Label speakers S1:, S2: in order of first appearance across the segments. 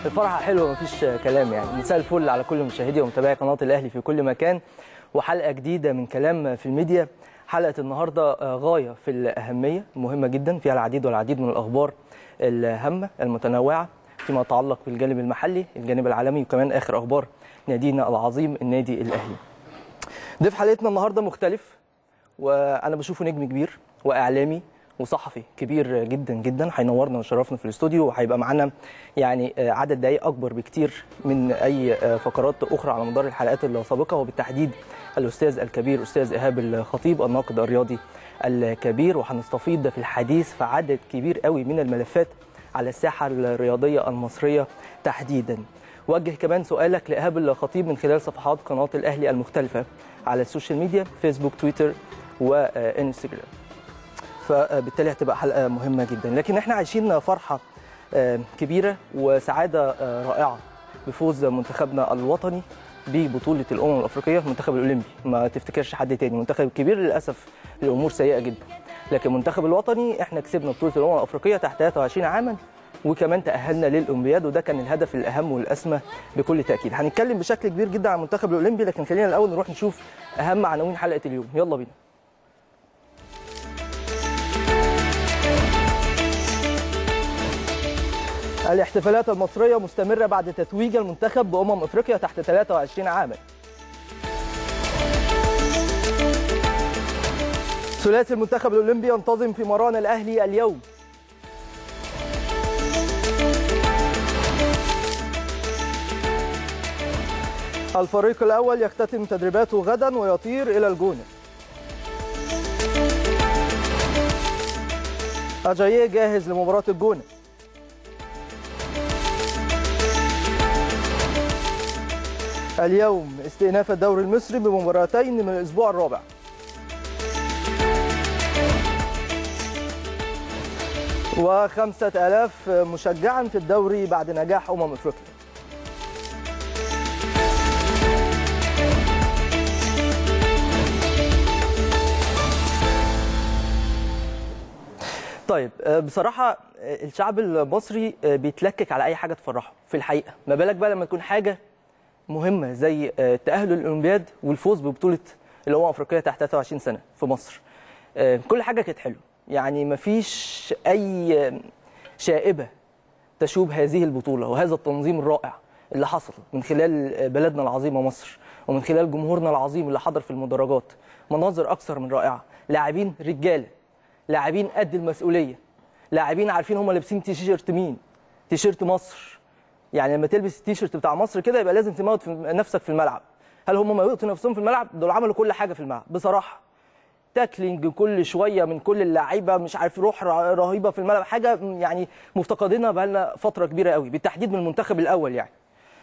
S1: الفرحه حلوه مفيش كلام يعني مساء الفل على كل مشاهدي ومتابعي قناه الاهلي في كل مكان وحلقه جديده من كلام في الميديا حلقه النهارده غايه في الاهميه مهمه جدا فيها العديد والعديد من الاخبار الهامه المتنوعه فيما يتعلق بالجانب المحلي الجانب العالمي وكمان اخر اخبار نادينا العظيم النادي الاهلي ضيف حلقتنا النهارده مختلف وانا بشوفه نجم كبير واعلامي وصحفي كبير جدا جدا هينورنا ويشرفنا في الاستوديو وهيبقى معانا يعني عدد دقائق اكبر بكتير من اي فقرات اخرى على مدار الحلقات السابقه وبالتحديد الاستاذ الكبير استاذ ايهاب الخطيب الناقد الرياضي الكبير وهنستفيض في الحديث في عدد كبير قوي من الملفات على الساحه الرياضيه المصريه تحديدا وجه كمان سؤالك لايهاب الخطيب من خلال صفحات قناه الاهلي المختلفه على السوشيال ميديا فيسبوك تويتر وانستجرام فبالتالي هتبقى حلقه مهمه جدا لكن احنا عايشين فرحه كبيره وسعاده رائعه بفوز منتخبنا الوطني ببطوله الامم الافريقيه المنتخب الاولمبي ما تفتكرش حد تاني منتخب كبير للاسف الامور سيئه جدا لكن المنتخب الوطني احنا كسبنا بطوله الامم الافريقيه تحت 23 عاما وكمان تاهلنا للاولمبياد وده كان الهدف الاهم والاسمى بكل تاكيد هنتكلم بشكل كبير جدا عن المنتخب الاولمبي لكن خلينا الاول نروح نشوف اهم عناوين حلقه اليوم يلا بينا الاحتفالات المصرية مستمرة بعد تتويج المنتخب بأمم أفريقيا تحت 23 عاما ثلاثي المنتخب الأولمبي ينتظم في مران الأهلي اليوم الفريق الأول يختتم تدريباته غدا ويطير إلى الجونة أجاييه جاهز لمباراة الجونة اليوم استئناف الدوري المصري بمباراتين من الأسبوع الرابع وخمسة ألاف مشجعا في الدوري بعد نجاح أمم أفريقيا طيب بصراحة الشعب المصري بيتلكك على أي حاجة تفرحه في الحقيقة ما بالك بقى لما تكون حاجة مهمه زي التاهل للاولمبياد والفوز ببطوله الامم الافريقيه تحت 23 سنه في مصر كل حاجه كانت حلوه يعني ما فيش اي شائبه تشوب هذه البطوله وهذا التنظيم الرائع اللي حصل من خلال بلدنا العظيمه مصر ومن خلال جمهورنا العظيم اللي حضر في المدرجات مناظر اكثر من رائعه لاعبين رجاله لاعبين قد المسؤوليه لاعبين عارفين هم لابسين تيشيرت مين تيشيرت مصر يعني لما تلبس التيشيرت بتاع مصر كده يبقى لازم تموت نفسك في الملعب هل هم موتوا نفسهم في الملعب دول عملوا كل حاجه في الملعب بصراحه تاكلينج كل شويه من كل اللعيبه مش عارف روح رهيبه في الملعب حاجه يعني مفتقدينها بقى لنا فتره كبيره قوي بالتحديد من المنتخب الاول يعني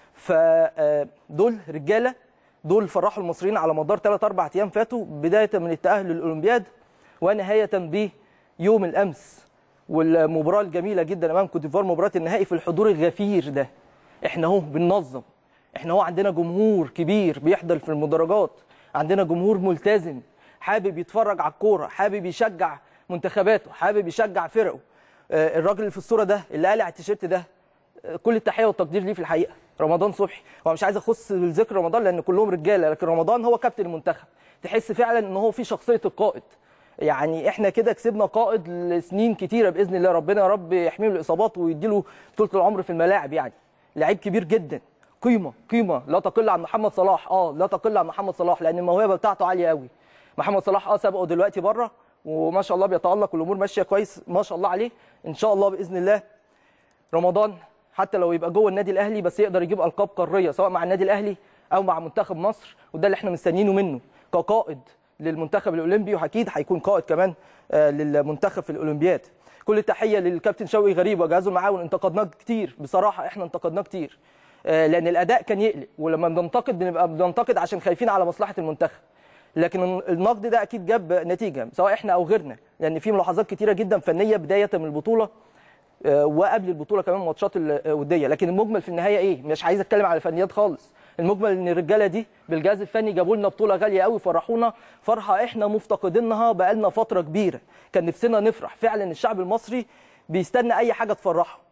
S1: فدول رجاله دول فرحوا المصريين على مدار 3 4 ايام فاتوا بدايه من التاهل للاولمبياد ونهايه بيوم الامس والمباراه الجميله جدا امام كوت ديفوار مباراه النهائي في الحضور الغفير ده احنا اهو بننظم احنا اهو عندنا جمهور كبير بيحضر في المدرجات عندنا جمهور ملتزم حابب يتفرج على الكوره حابب يشجع منتخباته حابب يشجع فرقه آه الراجل اللي في الصوره ده اللي قالع التيشيرت ده آه كل التحيه والتقدير ليه في الحقيقه رمضان صبحي هو مش عايز اخص ذكر رمضان لان كلهم رجاله لكن رمضان هو كابتن المنتخب تحس فعلا ان هو في شخصيه القائد يعني احنا كده كسبنا قائد لسنين كتيره باذن الله ربنا يا رب يحميه من الاصابات ويديله طول العمر في الملاعب يعني لعيب كبير جدا قيمه قيمه لا تقل عن محمد صلاح اه لا تقل عن محمد صلاح لان الموهبه بتاعته عاليه قوي محمد صلاح اه سبقه دلوقتي بره وما شاء الله بيتالق والامور ماشيه كويس ما شاء الله عليه ان شاء الله باذن الله رمضان حتى لو يبقى جوه النادي الاهلي بس يقدر يجيب القاب قاريه سواء مع النادي الاهلي او مع منتخب مصر وده اللي احنا مستنيينه منه كقائد للمنتخب الاولمبي واكيد هيكون قائد كمان للمنتخب في الاولمبياد كل التحيه للكابتن شوقي غريب وجهازه المعاون انتقدناه كتير بصراحه احنا انتقدناه كتير لان الاداء كان يقلق ولما بننتقد بنبقى بننتقد عشان خايفين على مصلحه المنتخب لكن النقد ده اكيد جاب نتيجه سواء احنا او غيرنا لان في ملاحظات كتيره جدا فنيه بدايه من البطوله وقبل البطوله كمان ماتشات الوديه لكن المجمل في النهايه ايه مش عايز اتكلم على الفنيات خالص المجمل ان الرجاله دي بالجهاز الفني جابوا لنا بطوله غاليه قوي فرحونا فرحه احنا مفتقدينها بقالنا فتره كبيره كان نفسنا نفرح فعلا الشعب المصري بيستنى اي حاجه تفرحه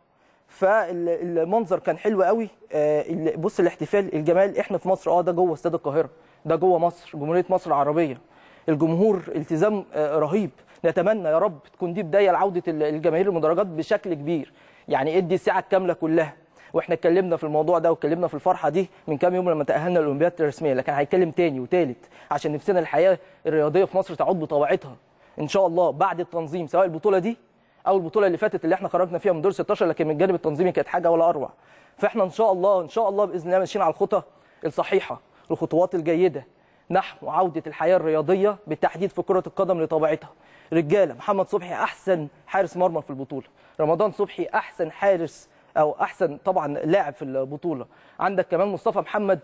S1: فالمنظر كان حلو قوي آه، ال- بص الاحتفال الجمال احنا في مصر اه ده جوه استاد القاهره ده جوه مصر جمهوريه مصر العربيه الجمهور التزام آه، رهيب نتمنى يا رب تكون دي بدايه لعوده ال- الجماهير المدرجات بشكل كبير يعني ادي الساعه الكامله كلها واحنا اتكلمنا في الموضوع ده واتكلمنا في الفرحه دي من كام يوم لما تاهلنا الاولمبياد الرسميه لكن هيتكلم تاني وتالت عشان نفسنا الحياه الرياضيه في مصر تعود بطبيعتها ان شاء الله بعد التنظيم سواء البطوله دي او البطوله اللي فاتت اللي احنا خرجنا فيها من دور 16 لكن من الجانب التنظيمي كانت حاجه ولا اروع فاحنا ان شاء الله ان شاء الله باذن الله ماشيين على الخطى الصحيحه الخطوات الجيده نحو عوده الحياه الرياضيه بالتحديد في كره القدم لطبيعتها رجاله محمد صبحي احسن حارس مرمى في البطوله رمضان صبحي احسن حارس او احسن طبعا لاعب في البطوله عندك كمان مصطفى محمد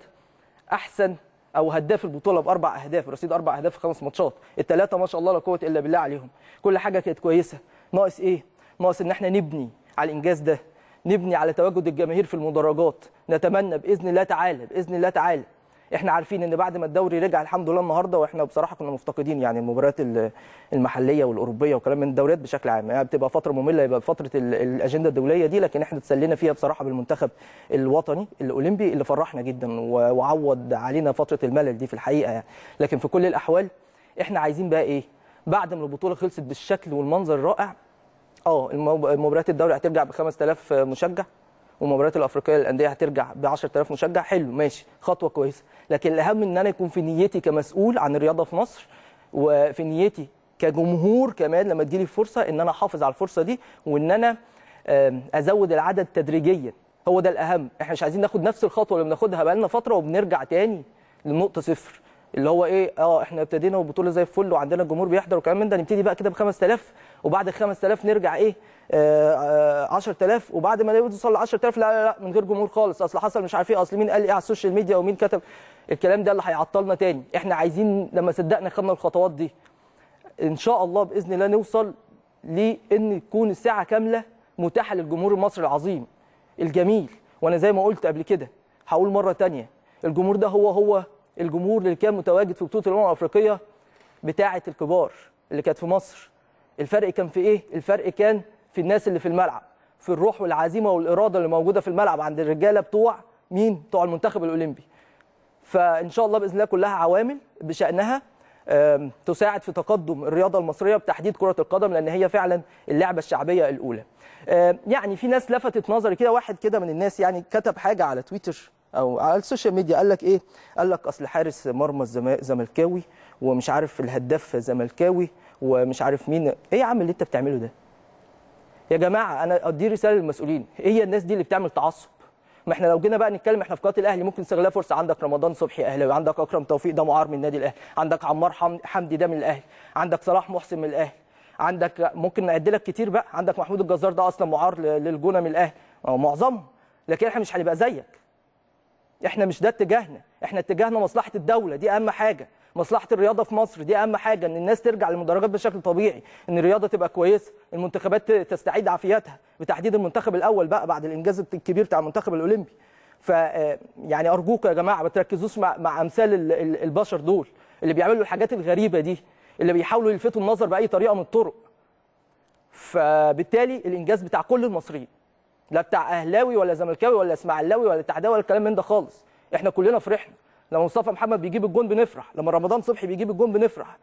S1: احسن او هداف البطوله باربع اهداف رصيد اربع اهداف في خمس ماتشات الثلاثه ما شاء الله لا قوه الا بالله عليهم كل حاجه كانت كويسه ناقص ايه ناقص ان احنا نبني على الانجاز ده نبني على تواجد الجماهير في المدرجات نتمنى باذن الله تعالى باذن الله تعالى احنا عارفين ان بعد ما الدوري رجع الحمد لله النهارده واحنا بصراحه كنا مفتقدين يعني المباريات ال- المحليه والاوروبيه وكلام من الدوريات بشكل عام يعني بتبقى فتره ممله يبقى فتره ال- الاجنده الدوليه دي لكن احنا تسلينا فيها بصراحه بالمنتخب الوطني الاولمبي اللي فرحنا جدا و- وعوض علينا فتره الملل دي في الحقيقه يعني لكن في كل الاحوال احنا عايزين بقى ايه بعد ما البطوله خلصت بالشكل والمنظر الرائع اه المب- مباريات الدوري هترجع ب 5000 مشجع ومباريات الافريقيه للانديه هترجع ب 10000 مشجع حلو ماشي خطوه كويسه لكن الاهم ان انا يكون في نيتي كمسؤول عن الرياضه في مصر وفي نيتي كجمهور كمان لما تجيلي فرصه ان انا احافظ على الفرصه دي وان انا آم، ازود العدد تدريجيا هو ده الاهم احنا مش عايزين ناخد نفس الخطوه اللي بناخدها بقالنا فتره وبنرجع تاني للنقطه صفر اللي هو ايه اه احنا ابتدينا والبطوله زي الفل وعندنا الجمهور بيحضر وكلام من ده نبتدي بقى كده ب 5000 وبعد ال 5000 نرجع ايه آه آه 10000 وبعد ما نوصل ل 10000 لا لا لا من غير جمهور خالص اصل حصل مش عارف ايه اصل مين قال ايه على السوشيال ميديا ومين كتب الكلام ده اللي هيعطلنا تاني احنا عايزين لما صدقنا خدنا الخطوات دي ان شاء الله باذن الله نوصل لان تكون الساعه كامله متاحه للجمهور المصري العظيم الجميل وانا زي ما قلت قبل كده هقول مره تانية الجمهور ده هو هو الجمهور اللي كان متواجد في بطوله الامم الافريقيه بتاعه الكبار اللي كانت في مصر الفرق كان في ايه الفرق كان في الناس اللي في الملعب في الروح والعزيمه والاراده اللي موجوده في الملعب عند الرجاله بتوع مين بتوع المنتخب الاولمبي فان شاء الله باذن الله كلها عوامل بشانها آم، تساعد في تقدم الرياضه المصريه بتحديد كره القدم لان هي فعلا اللعبه الشعبيه الاولى. آم، يعني في ناس لفتت نظري كده واحد كده من الناس يعني كتب حاجه على تويتر او على السوشيال ميديا قال لك ايه؟ قال لك اصل حارس مرمى الزما- زملكاوي ومش عارف الهداف زملكاوي ومش عارف مين ايه يا عم اللي انت بتعمله ده؟ يا جماعه انا ادي رساله للمسؤولين ايه هي الناس دي اللي بتعمل تعصب ما احنا لو جينا بقى نتكلم احنا في قناه الاهلي ممكن نستغلها فرصه عندك رمضان صبحي اهلاوي عندك اكرم توفيق ده معار من النادي الاهلي عندك عمار حم- حمدي ده من الاهلي عندك صلاح محسن من الاهلي عندك ممكن نعد لك كتير بقى عندك محمود الجزار ده اصلا معار ل- للجونه من الاهلي أو معظمهم لكن احنا مش هنبقى زيك احنا مش ده اتجاهنا احنا اتجاهنا مصلحه الدوله دي اهم حاجه مصلحه الرياضه في مصر دي اهم حاجه ان الناس ترجع للمدرجات بشكل طبيعي ان الرياضه تبقى كويسه المنتخبات ت- تستعيد عافيتها بتحديد المنتخب الاول بقى بعد الانجاز الكبير بتاع المنتخب الاولمبي ف آه، يعني ارجوكم يا جماعه ما تركزوش مع, مع امثال ال- ال- البشر دول اللي بيعملوا الحاجات الغريبه دي اللي بيحاولوا يلفتوا النظر باي طريقه من الطرق فبالتالي الانجاز بتاع كل المصريين لا بتاع اهلاوي ولا زملكاوي ولا اسماعيلاوي ولا اتحداوي ولا الكلام من ده خالص احنا كلنا فرحنا لما مصطفى محمد بيجيب الجون بنفرح لما رمضان صبحي بيجيب الجون بنفرح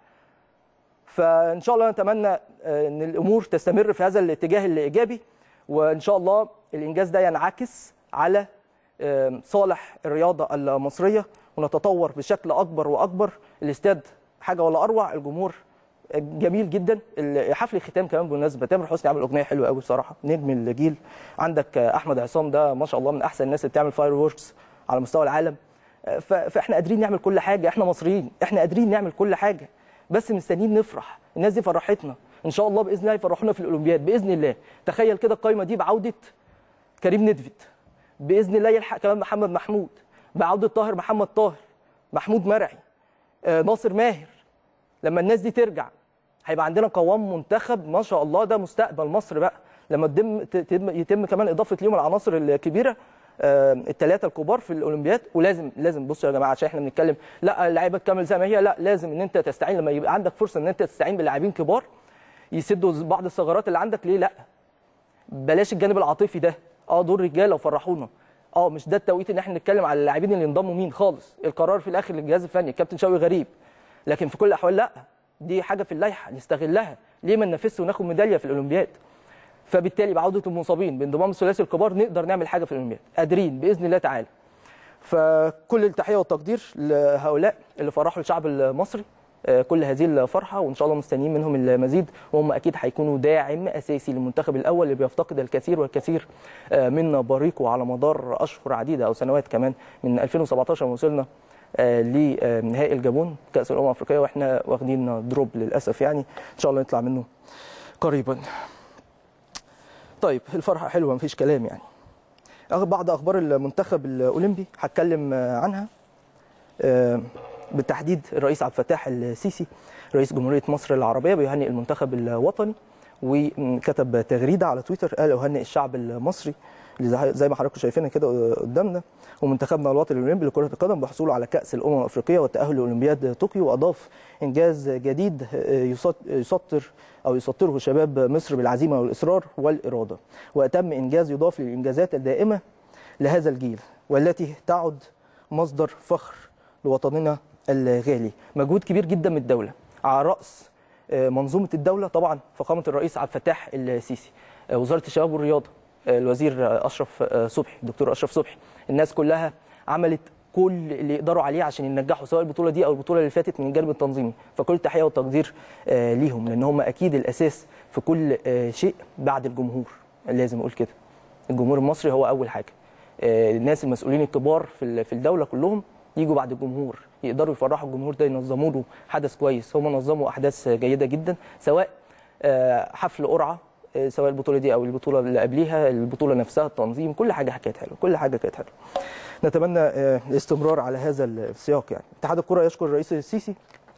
S1: فان شاء الله نتمنى آه، ان الامور تستمر في هذا الاتجاه الايجابي وان شاء الله الانجاز ده ينعكس على آه، صالح الرياضه المصريه ونتطور بشكل اكبر واكبر الاستاد حاجه ولا اروع الجمهور جميل جدا ال- حفل الختام كمان بالمناسبه تامر حسني عامل اغنيه حلوه قوي بصراحه نجم الجيل عندك آه، احمد عصام ده ما شاء الله من احسن الناس اللي بتعمل فاير ووركس على مستوى العالم آه، ف- فاحنا قادرين نعمل كل حاجه احنا مصريين احنا قادرين نعمل كل حاجه بس مستنيين نفرح الناس دي فرحتنا ان شاء الله باذن الله يفرحونا في الاولمبياد باذن الله تخيل كده القايمه دي بعوده كريم ندفت باذن الله يلحق كمان محمد محمود بعوده طاهر محمد طاهر محمود مرعي آه، ناصر ماهر لما الناس دي ترجع هيبقى عندنا قوام منتخب ما شاء الله ده مستقبل مصر بقى لما تتم تتم- يتم كمان اضافه ليهم العناصر الكبيره الثلاثه الكبار في الاولمبياد ولازم لازم بصوا يا جماعه عشان احنا بنتكلم لا اللعيبه تكمل زي ما هي لا لازم ان انت تستعين لما يبقى عندك فرصه ان انت تستعين بلاعبين كبار يسدوا بعض الثغرات اللي عندك ليه لا بلاش الجانب العاطفي ده اه دول رجاله وفرحونا اه مش ده التوقيت ان احنا نتكلم على اللاعبين اللي انضموا مين خالص القرار في الاخر للجهاز الفني الكابتن شوقي غريب لكن في كل الاحوال لا دي حاجه في اللائحه نستغلها ليه ما ننافسش وناخد ميداليه في الاولمبياد فبالتالي بعوده المصابين بانضمام الثلاثي الكبار نقدر نعمل حاجه في الاولمبياد قادرين باذن الله تعالى فكل التحيه والتقدير لهؤلاء اللي فرحوا الشعب المصري آه، كل هذه الفرحه وان شاء الله مستنيين منهم المزيد وهم اكيد هيكونوا داعم اساسي للمنتخب الاول اللي بيفتقد الكثير والكثير آه، من بريقه على مدار اشهر عديده او سنوات كمان من 2017 لما وصلنا آه، لنهائي الجابون كاس الامم الافريقيه واحنا واخدين دروب للاسف يعني ان شاء الله نطلع منه قريبا. طيب الفرحه حلوه مفيش كلام يعني. أخ- بعض اخبار المنتخب الاولمبي هتكلم آه، عنها آه، بالتحديد الرئيس عبد الفتاح السيسي رئيس جمهوريه مصر العربيه بيهنئ المنتخب الوطني وكتب تغريده على تويتر قال اهنئ الشعب المصري اللي زي- زي ما حضراتكم شايفينها كده قدامنا ومنتخبنا الوطني الاولمبي لكره القدم بحصوله على كاس الامم الافريقيه والتاهل لاولمبياد طوكيو واضاف انجاز جديد يسط- يسطر او يسطره شباب مصر بالعزيمه والاصرار والاراده واتم انجاز يضاف للانجازات الدائمه لهذا الجيل والتي تعد مصدر فخر لوطننا الغالي مجهود كبير جدا من الدولة على رأس آه، منظومة الدولة طبعا فخامة الرئيس عبد الفتاح السيسي آه، وزارة الشباب والرياضة آه، الوزير آه، أشرف آه، صبحي الدكتور أشرف صبحي الناس كلها عملت كل اللي يقدروا عليه عشان ينجحوا سواء البطولة دي أو البطولة اللي فاتت من الجانب التنظيمي فكل التحية والتقدير آه، ليهم لأن هم أكيد الأساس في كل آه، شيء بعد الجمهور لازم أقول كده الجمهور المصري هو أول حاجة آه، الناس المسؤولين الكبار في ال- في الدوله كلهم يجوا بعد الجمهور يقدروا يفرحوا الجمهور ده ينظموا له حدث كويس هم نظموا احداث جيده جدا سواء آه، حفل قرعه آه، سواء البطوله دي او البطوله اللي قبليها البطوله نفسها التنظيم كل حاجه كانت حلوه كل حاجه كانت حلوه نتمنى آه، الاستمرار على هذا السياق يعني اتحاد الكره يشكر الرئيس السيسي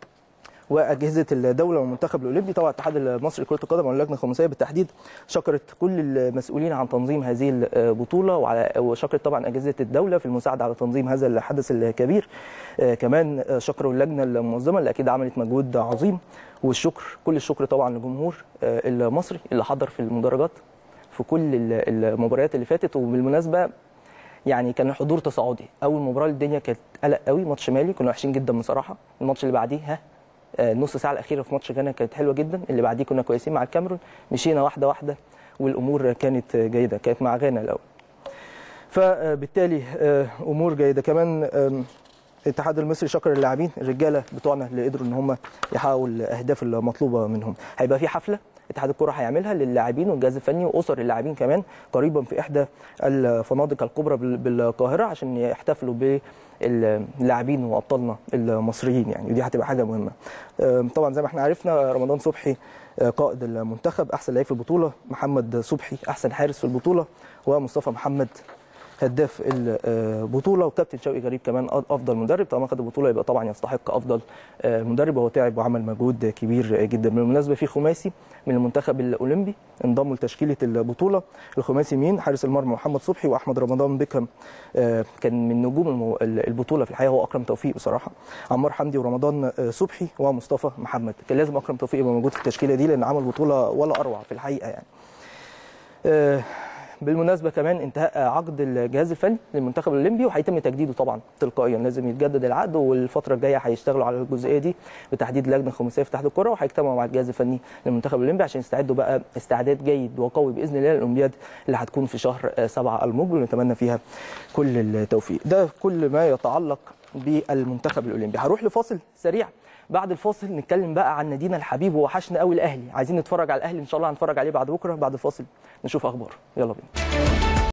S1: واجهزه الدوله والمنتخب الاولمبي طبعا الاتحاد المصري لكره القدم واللجنه الخماسيه بالتحديد شكرت كل المسؤولين عن تنظيم هذه البطوله وعلى وشكرت طبعا اجهزه الدوله في المساعده على تنظيم هذا الحدث الكبير آه، كمان آه، شكروا اللجنه المنظمه اللي اكيد عملت مجهود عظيم والشكر كل الشكر طبعا للجمهور آه، المصري اللي حضر في المدرجات في كل ال- المباريات اللي فاتت وبالمناسبه يعني كان الحضور تصاعدي اول مباراه الدنيا كانت قلق قوي ماتش مالي كنا وحشين جدا بصراحه الماتش اللي بعديه ها آه، النص ساعه الاخيره في ماتش غانا كانت حلوه جدا اللي بعديه كنا كويسين مع الكاميرون مشينا واحده واحده والامور كانت جيده كانت مع غانا الاول فبالتالي آه، امور جيده كمان آم، الاتحاد المصري شكر اللاعبين الرجاله بتوعنا اللي قدروا ان هم يحققوا الاهداف المطلوبه منهم هيبقى في حفله اتحاد الكره هيعملها للاعبين والجهاز الفني واسر اللاعبين كمان قريبا في احدى الفنادق الكبرى بال- بالقاهره عشان يحتفلوا باللاعبين وابطالنا المصريين يعني ودي هتبقى حاجه مهمه آم، طبعا زي ما احنا عرفنا رمضان صبحي آه، قائد المنتخب احسن لعيب في البطوله محمد صبحي احسن حارس في البطوله ومصطفى محمد هداف البطوله وكابتن شوقي غريب كمان افضل مدرب طالما خد البطوله يبقى طبعا يستحق افضل مدرب وهو تعب وعمل مجهود كبير جدا بالمناسبه في خماسي من المنتخب الاولمبي انضموا لتشكيله البطوله الخماسي مين حارس المرمى محمد صبحي واحمد رمضان بيكهام آه، كان من نجوم المو- البطوله في الحقيقه هو اكرم توفيق بصراحه عمار حمدي ورمضان آه، صبحي ومصطفى محمد كان لازم اكرم توفيق يبقى موجود في التشكيله دي لان عمل بطوله ولا اروع في الحقيقه يعني آه، بالمناسبه كمان انتهاء عقد الجهاز الفني للمنتخب الاولمبي وهيتم تجديده طبعا تلقائيا لازم يتجدد العقد والفتره الجايه هيشتغلوا على الجزئيه دي بتحديد لجنه خماسيه في اتحاد الكره وهيجتمعوا مع الجهاز الفني للمنتخب الاولمبي عشان يستعدوا بقى استعداد جيد وقوي باذن الله للاولمبياد اللي هتكون في شهر آه، سبعة المقبل ونتمنى فيها كل التوفيق ده كل ما يتعلق بالمنتخب الاولمبي هروح لفاصل سريع بعد الفاصل نتكلم بقى عن نادينا الحبيب ووحشنا قوي الاهلي عايزين نتفرج على الاهلي ان شاء الله هنتفرج عليه بعد بكره بعد الفاصل نشوف اخباره يلا بينا